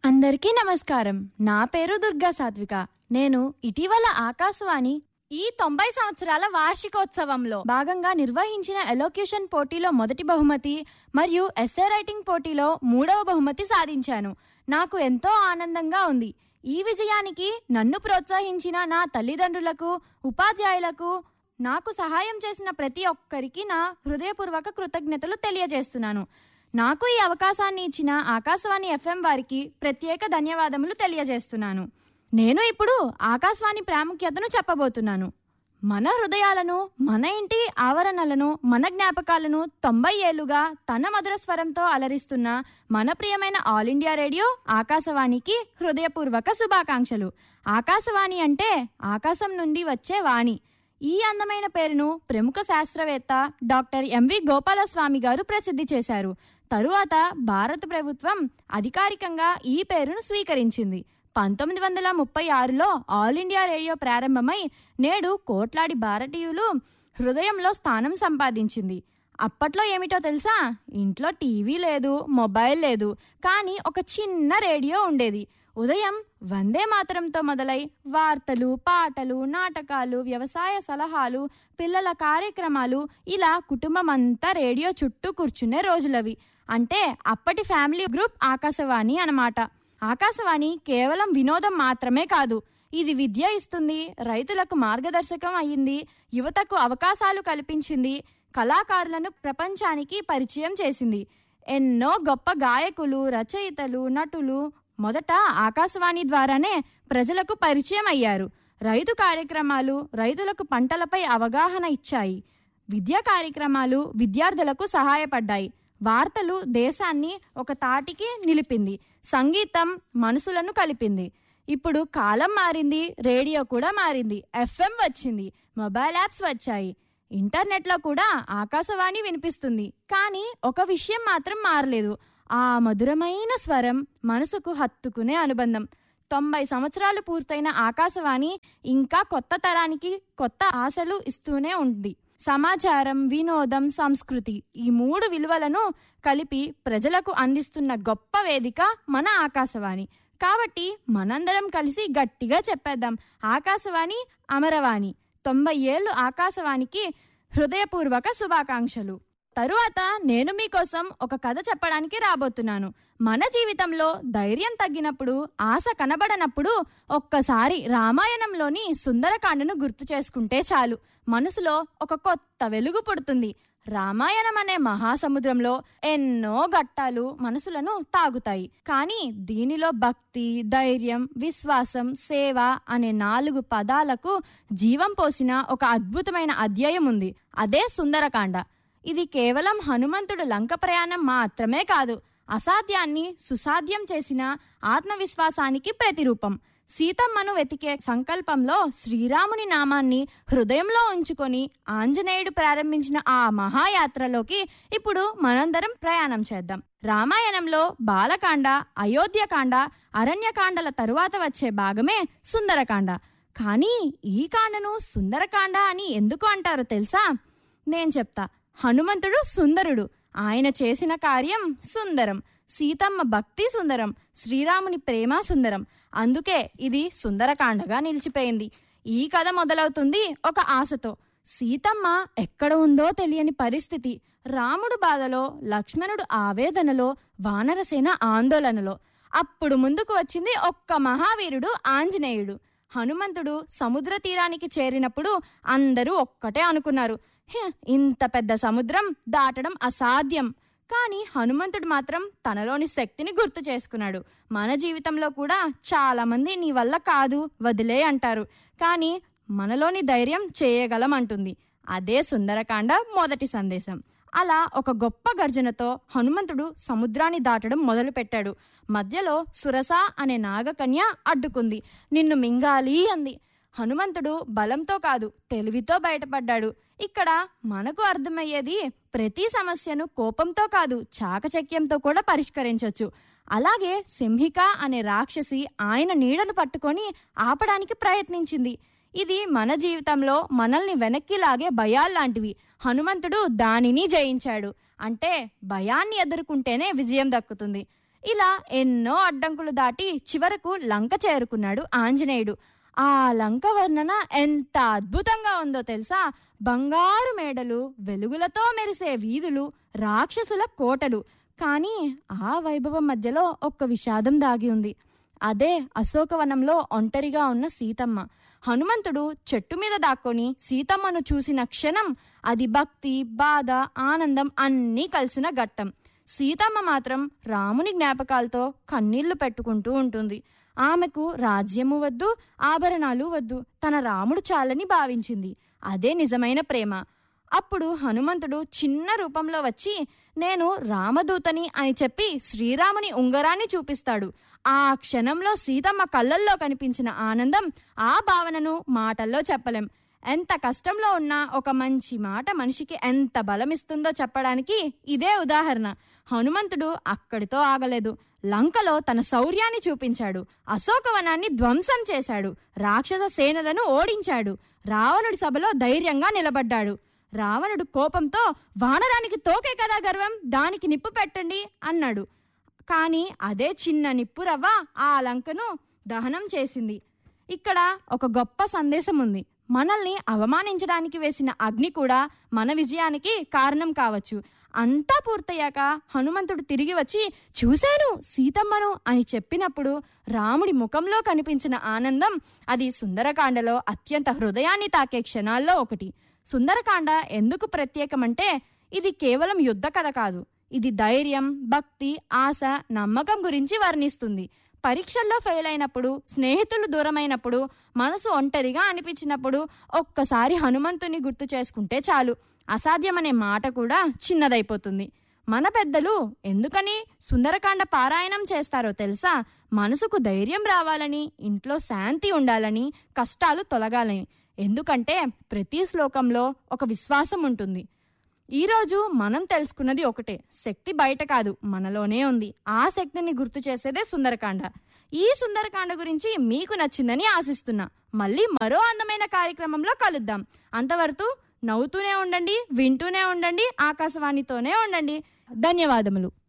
అందరికీ నమస్కారం నా పేరు దుర్గా సాత్విక నేను ఇటీవల ఆకాశవాణి ఈ తొంభై సంవత్సరాల వార్షికోత్సవంలో భాగంగా నిర్వహించిన ఎలోక్యూషన్ పోటీలో మొదటి బహుమతి మరియు ఎస్ఏ రైటింగ్ పోటీలో మూడవ బహుమతి సాధించాను నాకు ఎంతో ఆనందంగా ఉంది ఈ విజయానికి నన్ను ప్రోత్సహించిన నా తల్లిదండ్రులకు ఉపాధ్యాయులకు నాకు సహాయం చేసిన ప్రతి ఒక్కరికి నా హృదయపూర్వక కృతజ్ఞతలు తెలియజేస్తున్నాను నాకు ఈ అవకాశాన్ని ఇచ్చిన ఆకాశవాణి ఎఫ్ఎం వారికి ప్రత్యేక ధన్యవాదములు తెలియజేస్తున్నాను నేను ఇప్పుడు ఆకాశవాణి ప్రాముఖ్యతను చెప్పబోతున్నాను మన హృదయాలను మన ఇంటి ఆవరణలను మన జ్ఞాపకాలను తొంభై ఏళ్లుగా తన మధుర స్వరంతో అలరిస్తున్న మన ప్రియమైన ఆల్ ఇండియా రేడియో ఆకాశవాణికి హృదయపూర్వక శుభాకాంక్షలు ఆకాశవాణి అంటే ఆకాశం నుండి వచ్చే వాణి ఈ అందమైన పేరును ప్రముఖ శాస్త్రవేత్త డాక్టర్ ఎంవి గోపాలస్వామి గారు ప్రసిద్ధి చేశారు తరువాత భారత ప్రభుత్వం అధికారికంగా ఈ పేరును స్వీకరించింది పంతొమ్మిది వందల ముప్పై ఆరులో ఆల్ ఇండియా రేడియో ప్రారంభమై నేడు కోట్లాది భారతీయులు హృదయంలో స్థానం సంపాదించింది అప్పట్లో ఏమిటో తెలుసా ఇంట్లో టీవీ లేదు మొబైల్ లేదు కానీ ఒక చిన్న రేడియో ఉండేది ఉదయం వందే మాతరంతో మొదలై వార్తలు పాటలు నాటకాలు వ్యవసాయ సలహాలు పిల్లల కార్యక్రమాలు ఇలా కుటుంబం అంతా రేడియో చుట్టూ కూర్చునే రోజులవి అంటే అప్పటి ఫ్యామిలీ గ్రూప్ ఆకాశవాణి అన్నమాట ఆకాశవాణి కేవలం వినోదం మాత్రమే కాదు ఇది విద్య ఇస్తుంది రైతులకు మార్గదర్శకం అయ్యింది యువతకు అవకాశాలు కల్పించింది కళాకారులను ప్రపంచానికి పరిచయం చేసింది ఎన్నో గొప్ప గాయకులు రచయితలు నటులు మొదట ఆకాశవాణి ద్వారానే ప్రజలకు పరిచయం అయ్యారు రైతు కార్యక్రమాలు రైతులకు పంటలపై అవగాహన ఇచ్చాయి విద్యా కార్యక్రమాలు విద్యార్థులకు సహాయపడ్డాయి వార్తలు దేశాన్ని ఒక తాటికి నిలిపింది సంగీతం మనసులను కలిపింది ఇప్పుడు కాలం మారింది రేడియో కూడా మారింది ఎఫ్ఎం వచ్చింది మొబైల్ యాప్స్ వచ్చాయి ఇంటర్నెట్లో కూడా ఆకాశవాణి వినిపిస్తుంది కానీ ఒక విషయం మాత్రం మారలేదు ఆ మధురమైన స్వరం మనసుకు హత్తుకునే అనుబంధం తొంభై సంవత్సరాలు పూర్తయిన ఆకాశవాణి ఇంకా కొత్త తరానికి కొత్త ఆశలు ఇస్తూనే ఉంది సమాచారం వినోదం సంస్కృతి ఈ మూడు విలువలను కలిపి ప్రజలకు అందిస్తున్న గొప్ప వేదిక మన ఆకాశవాణి కాబట్టి మనందరం కలిసి గట్టిగా చెప్పేద్దాం ఆకాశవాణి అమరవాణి తొంభై ఏళ్ళు ఆకాశవాణికి హృదయపూర్వక శుభాకాంక్షలు తరువాత నేను మీకోసం ఒక కథ చెప్పడానికి రాబోతున్నాను మన జీవితంలో ధైర్యం తగ్గినప్పుడు ఆశ కనబడనప్పుడు ఒక్కసారి రామాయణంలోని సుందరకాండను గుర్తు చేసుకుంటే చాలు మనసులో ఒక కొత్త వెలుగు పుడుతుంది రామాయణం అనే మహాసముద్రంలో ఎన్నో ఘట్టాలు మనసులను తాగుతాయి కానీ దీనిలో భక్తి ధైర్యం విశ్వాసం సేవ అనే నాలుగు పదాలకు జీవం పోసిన ఒక అద్భుతమైన అధ్యాయం ఉంది అదే సుందరకాండ ఇది కేవలం హనుమంతుడు లంక ప్రయాణం మాత్రమే కాదు అసాధ్యాన్ని సుసాధ్యం చేసిన ఆత్మవిశ్వాసానికి ప్రతిరూపం సీతమ్మను వెతికే సంకల్పంలో శ్రీరాముని నామాన్ని హృదయంలో ఉంచుకొని ఆంజనేయుడు ప్రారంభించిన ఆ మహాయాత్రలోకి ఇప్పుడు మనందరం ప్రయాణం చేద్దాం రామాయణంలో బాలకాండ అయోధ్యకాండ అరణ్యకాండల తరువాత వచ్చే భాగమే సుందరకాండ కానీ ఈ కాండను సుందరకాండ అని ఎందుకు అంటారో తెలుసా నేను చెప్తా హనుమంతుడు సుందరుడు ఆయన చేసిన కార్యం సుందరం సీతమ్మ భక్తి సుందరం శ్రీరాముని ప్రేమ సుందరం అందుకే ఇది సుందరకాండగా నిలిచిపోయింది ఈ కథ మొదలవుతుంది ఒక ఆశతో సీతమ్మ ఎక్కడ ఉందో తెలియని పరిస్థితి రాముడు బాధలో లక్ష్మణుడు ఆవేదనలో వానరసేన ఆందోళనలో అప్పుడు ముందుకు వచ్చింది ఒక్క మహావీరుడు ఆంజనేయుడు హనుమంతుడు సముద్ర తీరానికి చేరినప్పుడు అందరూ ఒక్కటే అనుకున్నారు "హె, ఇంత పెద్ద సముద్రం దాటడం అసాధ్యం కానీ హనుమంతుడు మాత్రం తనలోని శక్తిని గుర్తు చేసుకున్నాడు మన జీవితంలో కూడా చాలా మంది నీ వల్ల కాదు వదిలే అంటారు కానీ మనలోని ధైర్యం చేయగలం అంటుంది అదే సుందరకాండ మొదటి సందేశం అలా ఒక గొప్ప గర్జనతో హనుమంతుడు సముద్రాన్ని దాటడం మొదలుపెట్టాడు మధ్యలో సురస అనే నాగకన్య అడ్డుకుంది నిన్ను మింగాలి అంది హనుమంతుడు బలంతో కాదు తెలివితో బయటపడ్డాడు ఇక్కడ మనకు అర్థమయ్యేది ప్రతి సమస్యను కోపంతో కాదు చాకచక్యంతో కూడా పరిష్కరించవచ్చు అలాగే సింహిక అనే రాక్షసి ఆయన నీడను పట్టుకొని ఆపడానికి ప్రయత్నించింది ఇది మన జీవితంలో మనల్ని వెనక్కి లాగే భయాల్లాంటివి హనుమంతుడు దానిని జయించాడు అంటే భయాన్ని ఎదుర్కొంటేనే విజయం దక్కుతుంది ఇలా ఎన్నో అడ్డంకులు దాటి చివరకు లంక చేరుకున్నాడు ఆంజనేయుడు ఆ లంక వర్ణన ఎంత అద్భుతంగా ఉందో తెలుసా బంగారు మేడలు వెలుగులతో మెరిసే వీధులు రాక్షసుల కోటలు కానీ ఆ వైభవం మధ్యలో ఒక్క విషాదం దాగి ఉంది అదే అశోకవనంలో ఒంటరిగా ఉన్న సీతమ్మ హనుమంతుడు చెట్టు మీద దాక్కొని సీతమ్మను చూసిన క్షణం అది భక్తి బాధ ఆనందం అన్నీ కలిసిన ఘట్టం సీతమ్మ మాత్రం రాముని జ్ఞాపకాలతో కన్నీళ్లు పెట్టుకుంటూ ఉంటుంది ఆమెకు రాజ్యము వద్దు ఆభరణాలు వద్దు తన రాముడు చాలని భావించింది అదే నిజమైన ప్రేమ అప్పుడు హనుమంతుడు చిన్న రూపంలో వచ్చి నేను రామదూతని అని చెప్పి శ్రీరాముని ఉంగరాన్ని చూపిస్తాడు ఆ క్షణంలో సీతమ్మ కళ్ళల్లో కనిపించిన ఆనందం ఆ భావనను మాటల్లో చెప్పలేం ఎంత కష్టంలో ఉన్నా ఒక మంచి మాట మనిషికి ఎంత బలమిస్తుందో చెప్పడానికి ఇదే ఉదాహరణ హనుమంతుడు అక్కడితో ఆగలేదు లంకలో తన శౌర్యాన్ని చూపించాడు అశోకవనాన్ని ధ్వంసం చేశాడు రాక్షస సేనలను ఓడించాడు రావణుడి సభలో ధైర్యంగా నిలబడ్డాడు రావణుడు కోపంతో వానరానికి తోకే కదా గర్వం దానికి నిప్పు పెట్టండి అన్నాడు కానీ అదే చిన్న నిప్పు రవ్వ ఆ లంకను దహనం చేసింది ఇక్కడ ఒక గొప్ప సందేశం ఉంది మనల్ని అవమానించడానికి వేసిన అగ్ని కూడా మన విజయానికి కారణం కావచ్చు అంతా పూర్తయ్యాక హనుమంతుడు తిరిగి వచ్చి చూశాను సీతమ్మను అని చెప్పినప్పుడు రాముడి ముఖంలో కనిపించిన ఆనందం అది సుందరకాండలో అత్యంత హృదయాన్ని తాకే క్షణాల్లో ఒకటి సుందరకాండ ఎందుకు ప్రత్యేకమంటే ఇది కేవలం యుద్ధ కథ కాదు ఇది ధైర్యం భక్తి ఆశ నమ్మకం గురించి వర్ణిస్తుంది పరీక్షల్లో ఫెయిల్ అయినప్పుడు స్నేహితులు దూరమైనప్పుడు మనసు ఒంటరిగా అనిపించినప్పుడు ఒక్కసారి హనుమంతుని గుర్తు చేసుకుంటే చాలు అసాధ్యమనే మాట కూడా చిన్నదైపోతుంది మన పెద్దలు ఎందుకని సుందరకాండ పారాయణం చేస్తారో తెలుసా మనసుకు ధైర్యం రావాలని ఇంట్లో శాంతి ఉండాలని కష్టాలు తొలగాలని ఎందుకంటే ప్రతి శ్లోకంలో ఒక విశ్వాసం ఉంటుంది ఈరోజు మనం తెలుసుకున్నది ఒకటే శక్తి బయట కాదు మనలోనే ఉంది ఆ శక్తిని గుర్తు చేసేదే సుందరకాండ ఈ సుందరకాండ గురించి మీకు నచ్చిందని ఆశిస్తున్నా మళ్ళీ మరో అందమైన కార్యక్రమంలో కలుద్దాం అంతవరకు నవ్వుతూనే ఉండండి వింటూనే ఉండండి ఆకాశవాణితోనే ఉండండి ధన్యవాదములు